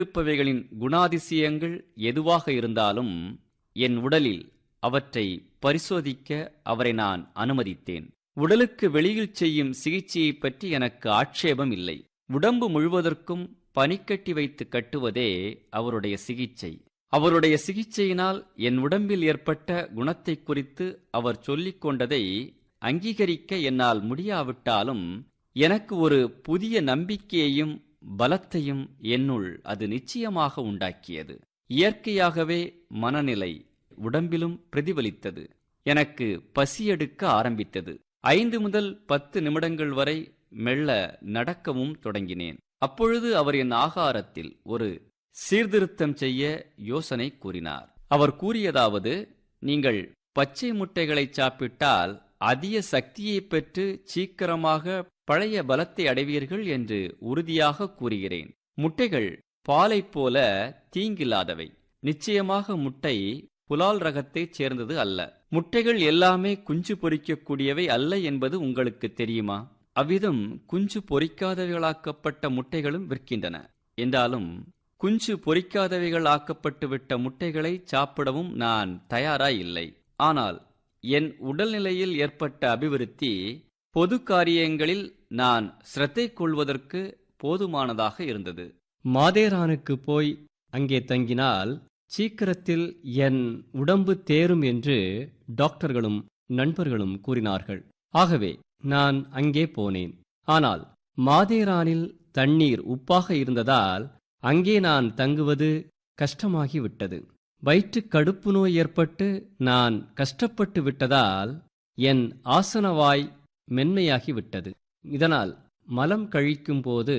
இருப்பவைகளின் குணாதிசயங்கள் எதுவாக இருந்தாலும் என் உடலில் அவற்றை பரிசோதிக்க அவரை நான் அனுமதித்தேன் உடலுக்கு வெளியில் செய்யும் சிகிச்சையைப் பற்றி எனக்கு ஆட்சேபம் இல்லை உடம்பு முழுவதற்கும் பனிக்கட்டி வைத்து கட்டுவதே அவருடைய சிகிச்சை அவருடைய சிகிச்சையினால் என் உடம்பில் ஏற்பட்ட குணத்தை குறித்து அவர் சொல்லிக் கொண்டதை அங்கீகரிக்க என்னால் முடியாவிட்டாலும் எனக்கு ஒரு புதிய நம்பிக்கையையும் பலத்தையும் என்னுள் அது நிச்சயமாக உண்டாக்கியது இயற்கையாகவே மனநிலை உடம்பிலும் பிரதிபலித்தது எனக்கு பசியெடுக்க ஆரம்பித்தது ஐந்து முதல் பத்து நிமிடங்கள் வரை மெல்ல நடக்கவும் தொடங்கினேன் அப்பொழுது அவர் என் ஆகாரத்தில் ஒரு சீர்திருத்தம் செய்ய யோசனை கூறினார் அவர் கூறியதாவது நீங்கள் பச்சை முட்டைகளை சாப்பிட்டால் அதிக சக்தியை பெற்று சீக்கிரமாக பழைய பலத்தை அடைவீர்கள் என்று உறுதியாக கூறுகிறேன் முட்டைகள் பாலைப் போல தீங்கில்லாதவை நிச்சயமாக முட்டை புலால் ரகத்தைச் சேர்ந்தது அல்ல முட்டைகள் எல்லாமே குஞ்சு பொரிக்கக்கூடியவை அல்ல என்பது உங்களுக்கு தெரியுமா அவ்விதம் குஞ்சு பொரிக்காதவைகளாக்கப்பட்ட முட்டைகளும் விற்கின்றன என்றாலும் குஞ்சு பொரிக்காதவைகள் ஆக்கப்பட்டு விட்ட முட்டைகளை சாப்பிடவும் நான் தயாராய் இல்லை ஆனால் என் உடல்நிலையில் ஏற்பட்ட அபிவிருத்தி பொது காரியங்களில் நான் சிரத்தை கொள்வதற்கு போதுமானதாக இருந்தது மாதேரானுக்கு போய் அங்கே தங்கினால் சீக்கிரத்தில் என் உடம்பு தேரும் என்று டாக்டர்களும் நண்பர்களும் கூறினார்கள் ஆகவே நான் அங்கே போனேன் ஆனால் மாதேரானில் தண்ணீர் உப்பாக இருந்ததால் அங்கே நான் தங்குவது கஷ்டமாகிவிட்டது வயிற்றுக் கடுப்பு நோய் ஏற்பட்டு நான் கஷ்டப்பட்டு விட்டதால் என் ஆசனவாய் மென்மையாகிவிட்டது இதனால் மலம் கழிக்கும் போது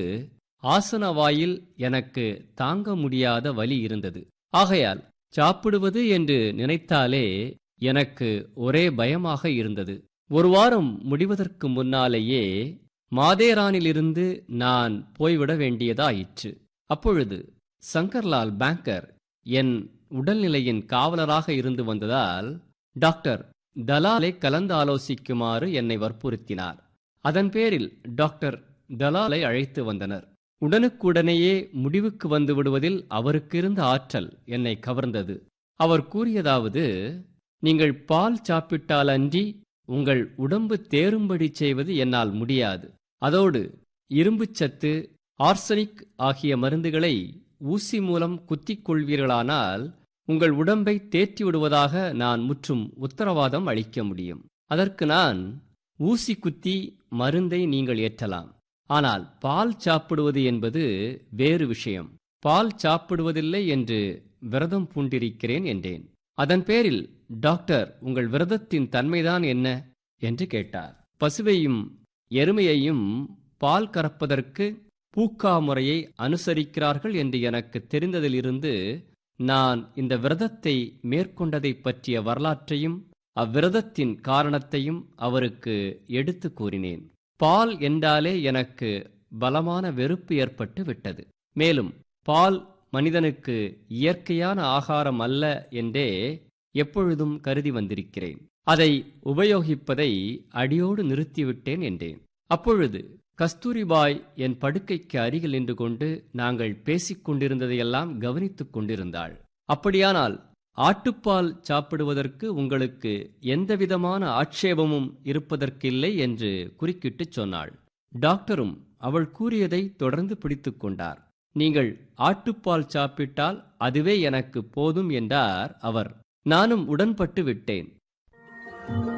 ஆசனவாயில் எனக்கு தாங்க முடியாத வலி இருந்தது ஆகையால் சாப்பிடுவது என்று நினைத்தாலே எனக்கு ஒரே பயமாக இருந்தது ஒரு வாரம் முடிவதற்கு முன்னாலேயே மாதேரானிலிருந்து நான் போய்விட வேண்டியதாயிற்று அப்பொழுது சங்கர்லால் பேங்கர் என் உடல்நிலையின் காவலராக இருந்து வந்ததால் டாக்டர் தலாலை கலந்து ஆலோசிக்குமாறு என்னை வற்புறுத்தினார் அதன் பேரில் டாக்டர் தலாலை அழைத்து வந்தனர் உடனுக்குடனேயே முடிவுக்கு வந்து விடுவதில் அவருக்கு இருந்த ஆற்றல் என்னை கவர்ந்தது அவர் கூறியதாவது நீங்கள் பால் சாப்பிட்டால் அன்றி உங்கள் உடம்பு தேரும்படி செய்வது என்னால் முடியாது அதோடு இரும்புச்சத்து ஆர்சனிக் ஆகிய மருந்துகளை ஊசி மூலம் குத்திக் கொள்வீர்களானால் உங்கள் உடம்பை தேற்றி விடுவதாக நான் முற்றும் உத்தரவாதம் அளிக்க முடியும் அதற்கு நான் ஊசி குத்தி மருந்தை நீங்கள் ஏற்றலாம் ஆனால் பால் சாப்பிடுவது என்பது வேறு விஷயம் பால் சாப்பிடுவதில்லை என்று விரதம் பூண்டிருக்கிறேன் என்றேன் அதன் பேரில் டாக்டர் உங்கள் விரதத்தின் தன்மைதான் என்ன என்று கேட்டார் பசுவையும் எருமையையும் பால் கறப்பதற்கு பூக்கா முறையை அனுசரிக்கிறார்கள் என்று எனக்கு தெரிந்ததிலிருந்து நான் இந்த விரதத்தை மேற்கொண்டதைப் பற்றிய வரலாற்றையும் அவ்விரதத்தின் காரணத்தையும் அவருக்கு எடுத்து கூறினேன் பால் என்றாலே எனக்கு பலமான வெறுப்பு ஏற்பட்டு விட்டது மேலும் பால் மனிதனுக்கு இயற்கையான ஆகாரம் அல்ல என்றே எப்பொழுதும் கருதி வந்திருக்கிறேன் அதை உபயோகிப்பதை அடியோடு நிறுத்திவிட்டேன் என்றேன் அப்பொழுது கஸ்தூரிபாய் என் படுக்கைக்கு அருகில் நின்று கொண்டு நாங்கள் பேசிக் கொண்டிருந்ததையெல்லாம் கவனித்துக் கொண்டிருந்தாள் அப்படியானால் ஆட்டுப்பால் சாப்பிடுவதற்கு உங்களுக்கு எந்தவிதமான ஆட்சேபமும் இருப்பதற்கில்லை என்று குறுக்கிட்டுச் சொன்னாள் டாக்டரும் அவள் கூறியதை தொடர்ந்து பிடித்துக் கொண்டார் நீங்கள் ஆட்டுப்பால் சாப்பிட்டால் அதுவே எனக்கு போதும் என்றார் அவர் நானும் உடன்பட்டு விட்டேன்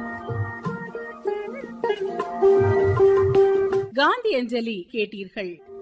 காந்தி அஞ்சலி கேட்டீர்கள்